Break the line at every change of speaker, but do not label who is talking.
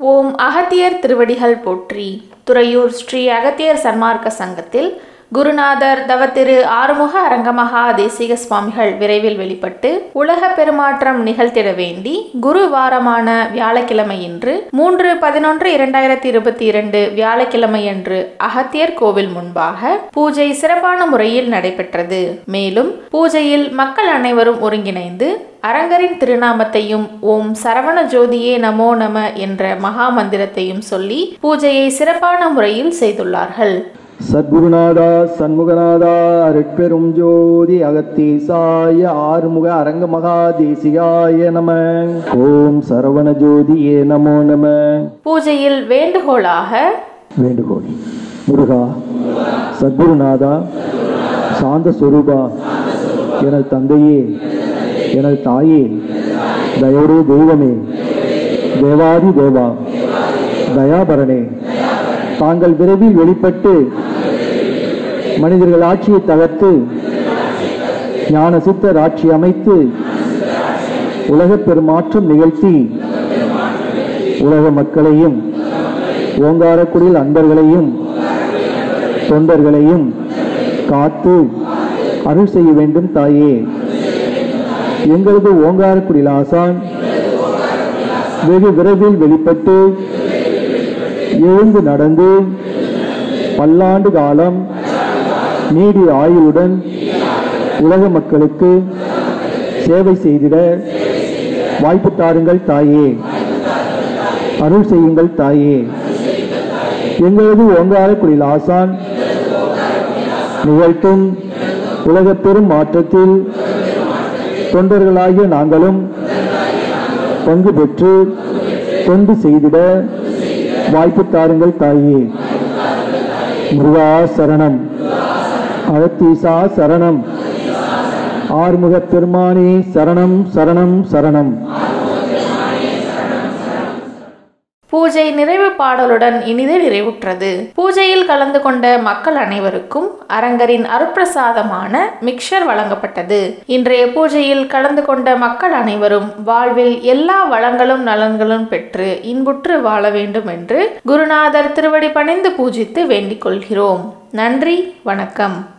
ஓம் அகத்தியர் திருவடிகள் போற்றி துறையூர் ஸ்ரீ அகத்தியர் சன்மார்க்க சங்கத்தில் குருநாதர் தவத்திரு ஆறுமுக அரங்கமகா தேசிக சுவாமிகள் விரைவில் வெளிப்பட்டு உலக பெருமாற்றம் நிகழ்த்திட வேண்டி குரு வாரமான வியாழக்கிழமையின்று மூன்று பதினொன்று இரண்டாயிரத்தி இருபத்தி இரண்டு வியாழக்கிழமையன்று அகத்தியர் கோவில் முன்பாக பூஜை சிறப்பான முறையில் நடைபெற்றது மேலும் பூஜையில் மக்கள் அனைவரும் ஒருங்கிணைந்து அரங்கரின் திருநாமத்தையும் ஓம் சரவண ஜோதியே நமோ நம என்ற மகா மந்திரத்தையும் சொல்லி பூஜையை சிறப்பான முறையில் செய்துள்ளார்கள்
சத்குருநாதா சண்முகநாதா அருட்பெரும் ஜோதி அகத்தீசாய ஆறுமுக அரங்க மகாதேசிகாய நம ஓம் சரவண ஜோதியே நமோ நம
பூஜையில் வேண்டுகோளாக
வேண்டுகோள் முருகா சத்குருநாதா சாந்த சொரூபா எனது தந்தையே எனது தாயே தயோரே தெய்வமே தேவாதி தேவா தயாபரணே தாங்கள் விரைவில் வெளிப்பட்டு மனிதர்கள் ஆட்சியை தகர்த்து ஞான சித்தர் ஆட்சி அமைத்து உலகப் பெருமாற்றம் நிகழ்த்தி உலக மக்களையும் ஓங்காரக்குடியில் அன்பர்களையும் தொண்டர்களையும் காத்து அருள் செய்ய வேண்டும் தாயே எங்களது ஓங்காரக்குடியில் ஆசான் வெகு விரைவில் வெளிப்பட்டு எழுந்து நடந்து பல்லாண்டு காலம் நீடிய ஆயுளுடன் உலக மக்களுக்கு சேவை செய்திட வாய்ப்பு தாருங்கள் தாயே அருள் செய்யுங்கள் தாயே எங்களது ஓங்காரக்குடியில் ஆசான் நிகழ்த்தும் உலக பெரும் மாற்றத்தில் தொண்டர்களாகிய நாங்களும் பங்கு பெற்று தொண்டு செய்திட வாய்ப்பு தாருங்கள் தாயே முருகா சரணம் அகத்தீசா சரணம் ஆறுமுக பெருமானே சரணம் சரணம் சரணம்
பூஜை நிறைவு பாடலுடன் இனிது நிறைவுற்றது பூஜையில் கலந்து கொண்ட மக்கள் அனைவருக்கும் அரங்கரின் அருப்பிரசாதமான மிக்சர் வழங்கப்பட்டது இன்றைய பூஜையில் கலந்து கொண்ட மக்கள் அனைவரும் வாழ்வில் எல்லா வளங்களும் நலன்களும் பெற்று இன்புற்று வாழ வேண்டும் என்று குருநாதர் திருவடி பணிந்து பூஜித்து வேண்டிக் கொள்கிறோம் நன்றி வணக்கம்